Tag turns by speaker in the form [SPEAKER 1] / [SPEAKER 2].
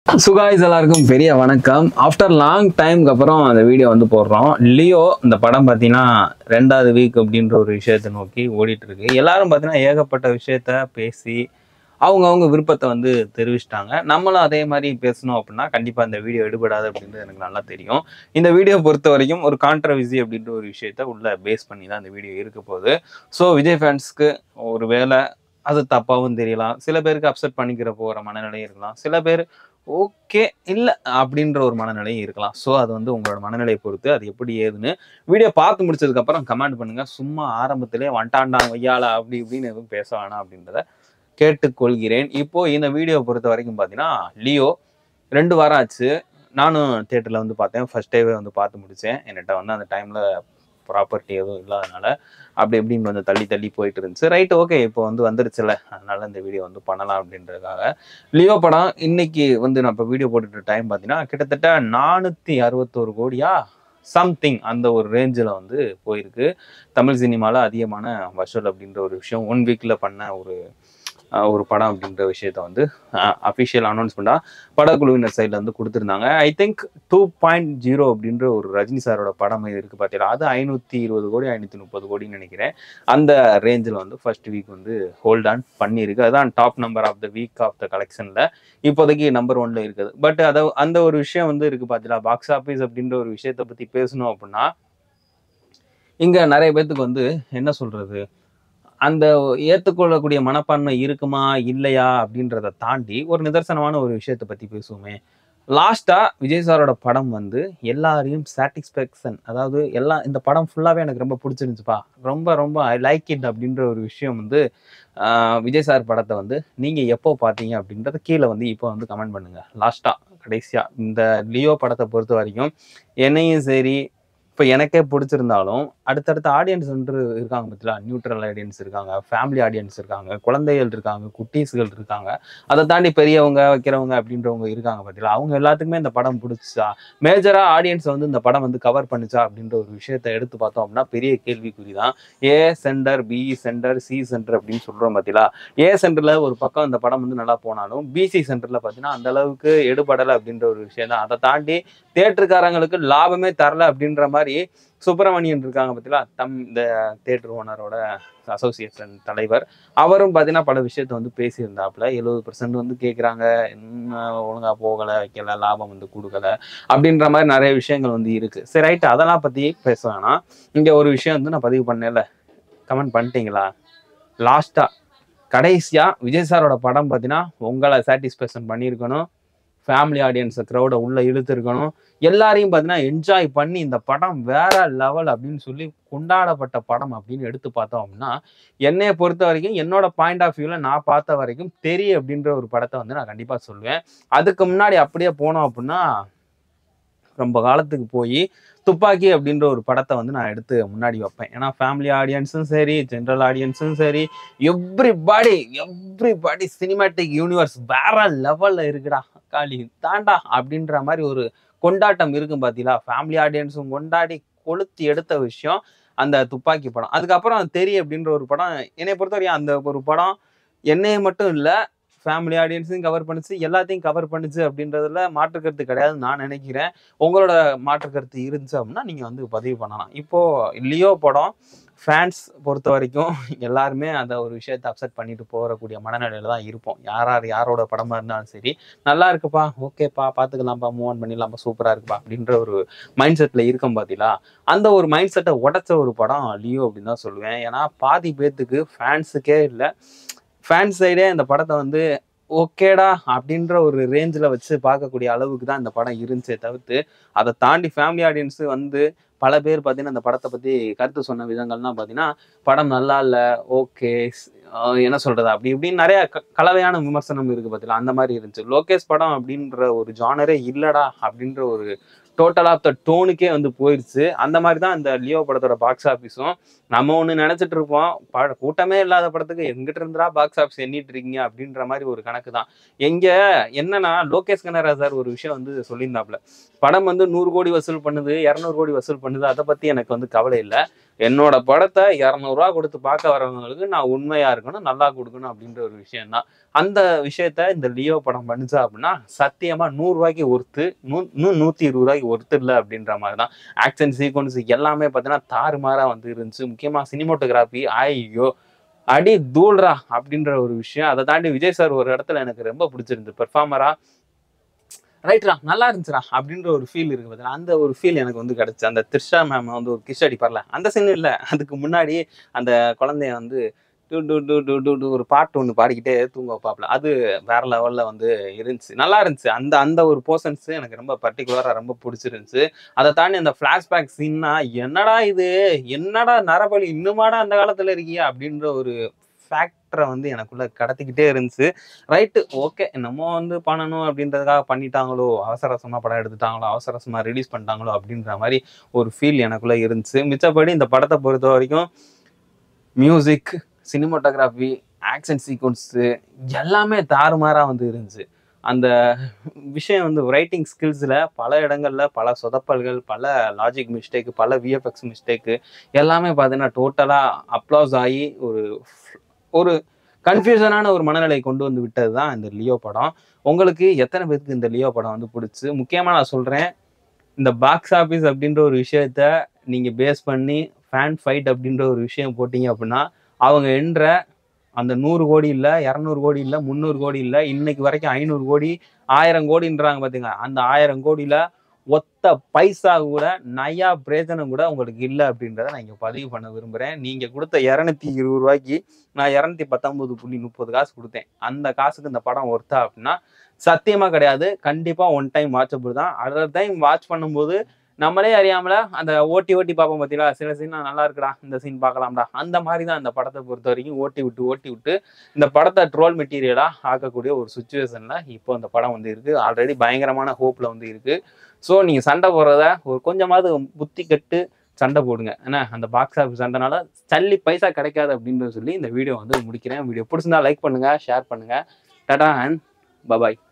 [SPEAKER 1] சுகாய்ஸ் எல்லாருக்கும் பெரிய வணக்கம் ஆஃப்டர் லாங் டைம்க்கு அப்புறம் அந்த வீடியோ வந்து போடுறோம் லியோ இந்த படம் பார்த்தீங்கன்னா ரெண்டாவது வீக் அப்படின்ற ஒரு விஷயத்தை நோக்கி ஓடிட்டு இருக்கு எல்லாரும் பார்த்தீங்கன்னா ஏகப்பட்ட விஷயத்த பேசி அவங்க அவங்க விருப்பத்தை வந்து தெரிவிச்சிட்டாங்க நம்மளும் அதே மாதிரி பேசணும் அப்படின்னா கண்டிப்பாக இந்த வீடியோ எடுபடாது அப்படின்றது எனக்கு நல்லா தெரியும் இந்த வீடியோ பொறுத்த வரைக்கும் ஒரு கான்ட்ரவர்சி அப்படின்ற ஒரு விஷயத்த உள்ள பேஸ் பண்ணி தான் இந்த வீடியோ இருக்க போகுது ஸோ விஜய் ஃபேன்ஸ்க்கு ஒரு வேளை அது தப்பாகவும் தெரியலாம் சில பேருக்கு அப்செட் பண்ணிக்கிற போகிற மனநிலையும் இருக்கலாம் சில பேர் ஓகே இல்லை அப்படின்ற ஒரு மனநிலையும் இருக்கலாம் ஸோ அது வந்து உங்களோட மனநிலையை பொறுத்து அது எப்படி ஏதுன்னு வீடியோ பார்த்து முடிச்சதுக்கப்புறம் கமெண்ட் பண்ணுங்க சும்மா ஆரம்பத்திலே வண்டாண்டா வையாளா அப்படி இப்படின்னு எதுவும் பேச வேணாம் அப்படின்றத கேட்டுக்கொள்கிறேன் இப்போ இந்த வீடியோ பொறுத்த வரைக்கும் பார்த்தீங்கன்னா லியோ ரெண்டு வாரம் ஆச்சு நானும் தேட்டரில் வந்து பார்த்தேன் ஃபர்ஸ்ட் டேவே வந்து பார்த்து முடித்தேன் என்கிட்ட வந்து அந்த டைமில் ப்ராப்பர்ட்டி எதுவும் இல்லாதனால அப்படி இப்படின்னு வந்து தள்ளி தள்ளி போயிட்டு இருந்துச்சு ரைட் ஓகே இப்போ வந்து வந்துருச்சுல அதனால இந்த வீடியோ வந்து பண்ணலாம் அப்படின்றதுக்காக லியோ படம் இன்னைக்கு வந்து நான் இப்போ வீடியோ போட்டுட்டு டைம் பார்த்தீங்கன்னா கிட்டத்தட்ட நானூற்றி அறுபத்தோரு கோடியா சம்திங் அந்த ஒரு ரேஞ்சில் வந்து போயிருக்கு தமிழ் சினிமாவில் அதிகமான வசூல் அப்படின்ற ஒரு விஷயம் ஒன் வீக்கில் பண்ண ஒரு அஹ், ஒரு படம் அப்படின்ற விஷயத்த வந்து அஃபிஷியல் அனௌன்ஸ்மெண்ட்டாக படக்குழுவினர் சைடில் வந்து கொடுத்துருந்தாங்க I think two point zero அப்படின்ற ஒரு ரஜினி சாரோட படம் இருக்கு பார்த்தீங்களா அது ஐநூற்றி இருபது கோடி ஐநூற்றி முப்பது கோடின்னு நினைக்கிறேன் அந்த ரேஞ்சில் வந்து ஃபர்ஸ்ட் வீக் வந்து ஹோல்ட் ஆன் பண்ணியிருக்கு அதுதான் top number of the week of the கலெக்ஷனில் இப்போதைக்கு நம்பர் ஒன்ல இருக்குது பட் அதை அந்த ஒரு விஷயம் வந்து இருக்கு பார்த்தீங்களா பாக்ஸ் ஆஃபீஸ் அப்படின்ற ஒரு விஷயத்தை பற்றி பேசணும் அப்படின்னா இங்கே நிறைய பேர்த்துக்கு வந்து என்ன சொல்றது அந்த ஏற்றுக்கொள்ளக்கூடிய மனப்பான்மை இருக்குமா இல்லையா அப்படின்றத தாண்டி ஒரு நிதர்சனமான ஒரு விஷயத்தை பற்றி பேசுவோமே லாஸ்டா விஜய் சாரோட படம் வந்து எல்லாரையும் சாட்டிஸ்ஃபேக்ஷன் அதாவது எல்லாம் இந்த படம் ஃபுல்லாகவே எனக்கு ரொம்ப பிடிச்சிருந்துச்சுப்பா ரொம்ப ரொம்ப ஐ லைக் இட் அப்படின்ற ஒரு விஷயம் வந்து ஆஹ், விஜய் சார் படத்தை வந்து நீங்கள் எப்போ பார்த்தீங்க அப்படின்றத கீழே வந்து இப்போ வந்து கமெண்ட் பண்ணுங்க லாஸ்டா கடைசியா இந்த லியோ படத்தை பொறுத்த வரைக்கும் என்னையும் சரி இப்போ எனக்கே பிடிச்சிருந்தாலும் அடுத்தடுத்த ஆடியன்ஸ் வந்து இருக்காங்க பார்த்தீங்களா நியூட்ரல் ஆடியன்ஸ் இருக்காங்க ஃபேமிலி ஆடியன்ஸ் இருக்காங்க குழந்தைகள் இருக்காங்க குட்டீஸ்கள் இருக்காங்க அதை தாண்டி பெரியவங்க வைக்கிறவங்க அப்படின்றவங்க இருக்காங்க பார்த்தீங்களா அவங்க எல்லாத்துக்குமே இந்த படம் பிடிச்சா மேஜரா ஆடியன்ஸ் வந்து இந்த படம் வந்து கவர் பண்ணுச்சா அப்படின்ற ஒரு விஷயத்தை எடுத்து பார்த்தோம் அப்படின்னா பெரிய கேள்விக்குறி தான் A centre B centre C centre அப்படின்னு சொல்றோம் பார்த்தீங்களா ஏ சென்டர்ல ஒரு பக்கம் இந்த படம் வந்து நல்லா போனாலும் பிசி சென்டர்ல பார்த்தீங்கன்னா அந்த அளவுக்கு எடுபடலை அப்படின்ற ஒரு விஷயம் தான் அதை தாண்டி தேட்டருக்காரங்களுக்கு லாபமே தரல அப்படின்ற மாதிரி சுப்பிரமணியன் இருக்காங்க பார்த்தீங்களா தம் இந்த தேட்டர் ஓனரோட அசோசியேஷன் தலைவர் அவரும் பார்த்தீங்கன்னா பல விஷயத்த வந்து பேசியிருந்தாப்புல எழுபது பர்சன்ட் வந்து கேட்குறாங்க ஒழுங்கா போகலை வைக்கல லாபம் வந்து கொடுக்கல அப்படின்ற மாதிரி நிறைய விஷயங்கள் வந்து இருக்கு சரி ரைட் அதெல்லாம் பற்றி பேச வேணாம் இங்கே ஒரு விஷயம் வந்து நான் பதிவு பண்ணல கமெண்ட் பண்ணிட்டீங்களா லாஸ்டா கடைசியா விஜய் சாரோட படம் பார்த்தீங்கன்னா உங்களை சாட்டிஸ்ஃபேக்ஷன் பண்ணியிருக்கணும் ஃபேமிலி ஆடியன்ஸை க்ரௌடை உள்ள இழுத்துருக்கணும் எல்லாரையும் பார்த்தீங்கன்னா என்ஜாய் பண்ணி இந்த படம் வேற லெவல் அப்படின்னு சொல்லி கொண்டாடப்பட்ட படம் அப்படின்னு எடுத்து பார்த்தோம் அப்படின்னா என்னைய பொறுத்த வரைக்கும் என்னோட பாயிண்ட் ஆஃப் வியூவில் நான் பார்த்த வரைக்கும் தெரி அப்படின்ற ஒரு படத்தை வந்து நான் கண்டிப்பாக சொல்லுவேன் அதுக்கு முன்னாடி அப்படியே போனோம் அப்படின்னா ரொம்ப காலத்துக்கு போய் துப்பாக்கி அப்படின்ற ஒரு படத்தை வந்து நான் எடுத்து முன்னாடி வைப்பேன் ஏன்னா ஃபேமிலி ஆடியன்ஸும் சரி ஜென்ரல் ஆடியன்ஸும் சரி எவ்ரிபாடி எவ்ரிபாடி சினிமேட்டிக் யூனிவர்ஸ் வேற லெவல்ல இருக்குடா காளி தாண்டா அப்படின்ற மாதிரி ஒரு கொண்டாட்டம் இருக்கும் பார்த்தீங்களா ஃபேமிலி ஆடியன்ஸும் கொண்டாடி கொளுத்தி எடுத்த விஷயம் அந்த துப்பாக்கி படம் அதுக்கப்புறம் தெரி அப்படின்ற ஒரு படம் என்னை பொறுத்தவரையும் அந்த ஒரு படம் என்னைய மட்டும் இல்லை ஃபேமிலி ஆடியன்ஸையும் கவர் பண்ணுச்சு எல்லாத்தையும் கவர் பண்ணுச்சு அப்படின்றதுல மாற்று கருத்து கிடையாதுன்னு நான் நினைக்கிறேன் உங்களோட மாற்று கருத்து இருந்துச்சு அப்படின்னா நீங்கள் வந்து பதிவு பண்ணலாம் இப்போ லியோ படம் ஃபேன்ஸ் பொறுத்த வரைக்கும் எல்லாருமே அந்த ஒரு விஷயத்தை அப்செட் பண்ணிட்டு போகக்கூடிய மனநிலையில தான் இருப்போம் யார் யார் யாரோட படமா இருந்தாலும் சரி நல்லா இருக்குப்பா ஓகேப்பா பார்த்துக்கலாம்ப்பா மூவ் ஆன் பண்ணிடலாம்ப்பா சூப்பராக இருக்குப்பா அப்படின்ற ஒரு மைண்ட் செட்டில் இருக்கும் பார்த்தீங்களா அந்த ஒரு மைண்ட் செட்டை உடைச்ச ஒரு படம் லியோ அப்படின்னு தான் சொல்லுவேன் ஏன்னா பாதி பேர்த்துக்கு ஃபேன்ஸுக்கே இல்லை ஃபேன்ஸ் சைடே இந்த படத்தை வந்து ஓகேடா அப்படின்ற ஒரு ரேஞ்சில் வச்சு பார்க்கக்கூடிய அளவுக்கு தான் இந்த படம் இருந்துச்சே தவிர்த்து அதை தாண்டி ஃபேமிலி ஆடியன்ஸு வந்து பல பேர் பார்த்தீங்கன்னா இந்த படத்தை பற்றி கருத்து சொன்ன விதங்கள்லாம் பார்த்தீங்கன்னா படம் நல்லா இல்லை ஓகே என்ன சொல்றது அப்படி இப்படின்னு நிறைய க- கலவையான விமர்சனம் இருக்கு பார்த்தீங்களா அந்த மாதிரி இருந்துச்சு லோகேஷ் படம் அப்படின்ற ஒரு ஜானரே இல்லடா அப்படின்ற ஒரு டோட்டல் ஆஃப் த டோனுக்கே வந்து போயிடுச்சு அந்த மாதிரி தான் இந்த லியோ படத்தோட பாக்ஸ் ஆஃபீஸும் நம்ம ஒன்று நினைச்சிட்டு இருப்போம் ப- கூட்டமே இல்லாத படத்துக்கு எங்கிட்ட இருந்துடா பாக்ஸ் ஆஃபீஸ் எண்ணிட்டு இருக்கீங்க அப்படின்ற மாதிரி ஒரு கணக்கு தான் எங்க என்னன்னா லோகேஷ் கனரா சார் ஒரு விஷயம் வந்து சொல்லியிருந்தாப்ல படம் வந்து நூறு கோடி வசூல் பண்ணுது இரநூறு கோடி வசூல் பண்ணுது அதை பத்தி எனக்கு வந்து கவலை இல்லை என்னோட படத்தை இரநூறுவா கொடுத்து பார்க்க வரவங்களுக்கு நான் உண்மையா இருக்கணும் நல்லா கொடுக்கணும் அப்படின்ற ஒரு விஷயம் தான் அந்த விஷயத்த இந்த லியோ படம் பண்ணுச்சா அப்படின்னா சத்தியமா நூறு ரூபாய்க்கு ஒர்த்து நூ இன்னும் நூத்தி இருபது ரூபாய்க்கு ஒர்த்து இல்லை அப்படின்ற மாதிரி தான் ஆக்ஷன் சீக்வன்ஸ் எல்லாமே பார்த்தீங்கன்னா தாறுமாறா வந்து இருந்துச்சு முக்கியமா சினிமோட்டோகிராஃபி ஐயோ அடி தூள்ரா அப்படின்ற ஒரு விஷயம் அதை தாண்டி விஜய் சார் ஒரு இடத்துல எனக்கு ரொம்ப பிடிச்சிருந்து பெர்ஃபார்மரா ரைட்ரா நல்லா இருந்துச்சுடா அப்படின்ற ஒரு ஃபீல் இருக்கு பார்த்தீங்கன்னா அந்த ஒரு ஃபீல் எனக்கு வந்து கிடைச்சு அந்த த்ரிஷா மேம் வந்து ஒரு கிஷ் அடிப்பார்ல அந்த சீன் இல்லை அதுக்கு முன்னாடி அந்த குழந்தைய வந்து டு டு டு டு டு டு ஒரு பாட்டு ஒன்று பாடிக்கிட்டே தூங்க வைப்பாப்ல அது வேற லெவலில் வந்து இருந்துச்சு நல்லா இருந்துச்சு அந்த அந்த ஒரு போர்ஷன்ஸ் எனக்கு ரொம்ப பர்டிகுலராக ரொம்ப பிடிச்சிருந்துச்சு அதை தாண்டி அந்த ஃப்ளாஷ்பேக் சீன்னா என்னடா இது என்னடா நரபலி இன்னுமாடா அந்த காலத்தில் இருக்கியா அப்படின்ற ஒரு ஃபேக்டரை வந்து எனக்குள்ள கடத்திக்கிட்டே இருந்துச்சு ரைட்டு ஓகே என்னமோ வந்து பண்ணணும் அப்படின்றதுக்காக பண்ணிட்டாங்களோ அவசர அவசரமாக படம் எடுத்துட்டாங்களோ அவசர அவசரமாக ரிலீஸ் பண்ணிட்டாங்களோ அப்படின்ற மாதிரி ஒரு ஃபீல் எனக்குள்ள இருந்துச்சு மிச்சப்படி இந்த படத்தை பொறுத்த வரைக்கும் மியூசிக் சினிமாட்டோகிராஃபி ஆக்ஷன் சீக்வன்ஸு எல்லாமே தாறுமாறாக வந்து இருந்துச்சு அந்த விஷயம் வந்து ரைட்டிங் ஸ்கில்ஸில் பல இடங்கள்ல பல சொதப்பல்கள் பல லாஜிக் மிஸ்டேக் பல விஎஃப்எக்ஸ் மிஸ்டேக்கு எல்லாமே பார்த்தீங்கன்னா டோட்டலாக அப்ளாஸ் ஆகி ஒரு ஒரு கன்ஃபியூஷனான ஒரு மனநிலை கொண்டு வந்து விட்டது தான் இந்த லியோ படம் உங்களுக்கு எத்தனை பேருக்கு இந்த லியோ படம் வந்து பிடிச்சி முக்கியமாக நான் சொல்கிறேன் இந்த பாக்ஸ் ஆஃபீஸ் அப்படின்ற ஒரு விஷயத்த நீங்கள் பேஸ் பண்ணி ஃபேன் ஃபைட் அப்படின்ற ஒரு விஷயம் போட்டீங்க அப்படின்னா அவங்க என்ற அந்த நூறு கோடி இல்லை இரநூறு கோடி இல்லை முந்நூறு கோடி இல்லை இன்னைக்கு வரைக்கும் ஐநூறு கோடி ஆயிரம் கோடின்றாங்க பார்த்தீங்க அந்த ஆயிரம் கோடியில் ஒத்த பைசா கூட நயா பிரயோஜனம் கூட உங்களுக்கு இல்லை அப்படின்றத நான் இங்கே பதிவு பண்ண விரும்புகிறேன் நீங்கள் கொடுத்த இரநூத்தி இருபது ரூபாய்க்கு நான் இரநூத்தி பத்தொன்பது புள்ளி முப்பது காசு கொடுத்தேன் அந்த காசுக்கு இந்த படம் ஒர்த்தா அப்படின்னா சத்தியமாக கிடையாது கண்டிப்பாக ஒன் டைம் வாட்சபிள் தான் அடுத்த டைம் வாட்ச் பண்ணும்போது நம்மளே அறியாமல அந்த ஓட்டி ஓட்டி பார்ப்போம் பார்த்தீங்களா சில சீன் நல்லா இருக்குடா இந்த சீன் பார்க்கலாம்டா அந்த மாதிரி தான் இந்த படத்தை பொறுத்த வரைக்கும் ஓட்டி விட்டு ஓட்டி விட்டு இந்த படத்தை ட்ரோல் மெட்டீரியலாக ஆக்கக்கூடிய ஒரு சுச்சுவேஷனில் இப்போ இந்த படம் வந்து இருக்குது ஆல்ரெடி பயங்கரமான ஹோப்பில் வந்து இருக்குது ஸோ நீங்கள் சண்டை போடுறத ஒரு கொஞ்சமாவது புத்தி கட்டு சண்டை போடுங்க ஏன்னா அந்த பாக்ஸ் ஆஃபீஸ் சண்டைனால சல்லி பைசா கிடைக்காது அப்படின்னு சொல்லி இந்த வீடியோ வந்து முடிக்கிறேன் வீடியோ பிடிச்சிருந்தா லைக் பண்ணுங்க ஷேர் பண்ணுங்க டடா அண்ட் பபாய்